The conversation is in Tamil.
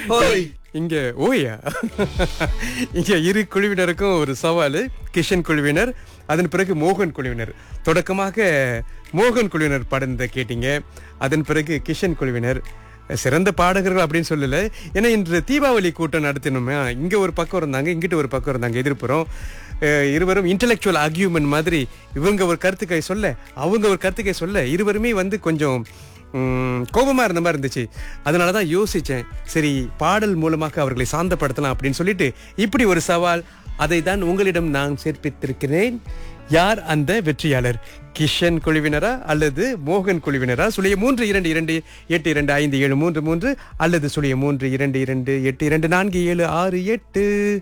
ஓய். இங்க ஓயா இங்க இரு குழுவினருக்கும் ஒரு சவால் கிஷன் குழுவினர் அதன் பிறகு மோகன் குழுவினர் தொடக்கமாக மோகன் குழுவினர் பாடுனதை கேட்டீங்க அதன் பிறகு கிஷன் குழுவினர் சிறந்த பாடகர்கள் அப்படின்னு சொல்லல ஏன்னா இன்று தீபாவளி கூட்டம் நடத்தினோமே இங்க ஒரு பக்கம் இருந்தாங்க இங்கிட்டு ஒரு பக்கம் இருந்தாங்க எதிர்ப்புறம் அஹ் இருவரும் இன்டலெக்சுவல் ஆர்கியூமெண்ட் மாதிரி இவங்க ஒரு கருத்துக்கை சொல்ல அவங்க ஒரு கருத்துக்கை சொல்ல இருவருமே வந்து கொஞ்சம் ம், கோபமா இருந்த மாதிரி இருந்துச்சு அதனால தான் யோசிச்சேன் சரி பாடல் மூலமாக அவர்களை சாந்தப்படுத்தலாம் அப்படின்னு சொல்லிட்டு இப்படி ஒரு சவால் அதை தான் உங்களிடம் நான் சேர்ப்பித்திருக்கிறேன் யார் அந்த வெற்றியாளர் கிஷன் குழுவினரா அல்லது மோகன் குழுவினரா சுழிய மூன்று இரண்டு இரண்டு எட்டு இரண்டு ஐந்து ஏழு மூன்று மூன்று அல்லது சுழிய மூன்று இரண்டு இரண்டு எட்டு இரண்டு நான்கு ஏழு ஆறு எட்டு